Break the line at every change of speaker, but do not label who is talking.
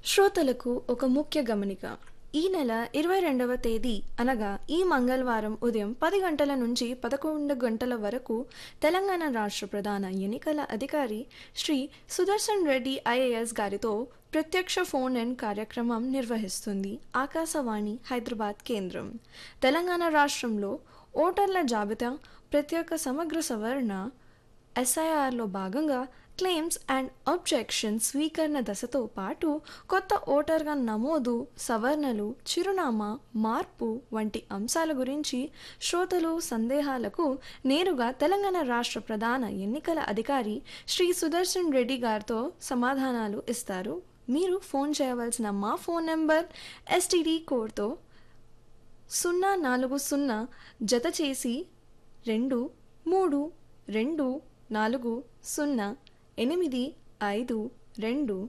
శ్రోతలకు ఒక ముఖ్య గమనిక ఈ నెల ఇరవై రెండవ తేదీ అనగా ఈ మంగళవారం ఉదయం పది గంటల నుంచి పదకొండు గంటల వరకు తెలంగాణ రాష్ట్ర ప్రధాన ఎన్నికల అధికారి శ్రీ సుదర్శన్ రెడ్డి ఐఏఎస్ గారితో ప్రత్యక్ష ఫోన్ ఇన్ కార్యక్రమం నిర్వహిస్తుంది ఆకాశవాణి హైదరాబాద్ కేంద్రం తెలంగాణ రాష్ట్రంలో ఓటర్ల జాబితా ప్రత్యేక సమగ్ర సవరణ ఎస్ఐఆర్లో భాగంగా క్లెయిమ్స్ అండ్ అబ్జెక్షన్ స్వీకరణ దశతో పాటు కొత్త ఓటర్గా నమోదు సవరణలు చిరునామా మార్పు వంటి అంశాల గురించి శ్రోతలు సందేహాలకు నేరుగా తెలంగాణ రాష్ట్ర ప్రధాన ఎన్నికల అధికారి శ్రీ సుదర్శన్ రెడ్డి గారితో సమాధానాలు ఇస్తారు మీరు ఫోన్ చేయవలసిన మా ఫోన్ నెంబర్ ఎస్టీడీ కోడ్తో సున్నా నాలుగు సున్నా జత చేసి రెండు మూడు రెండు నాలుగు సున్నా ఎనిమిది ఐదు రెండు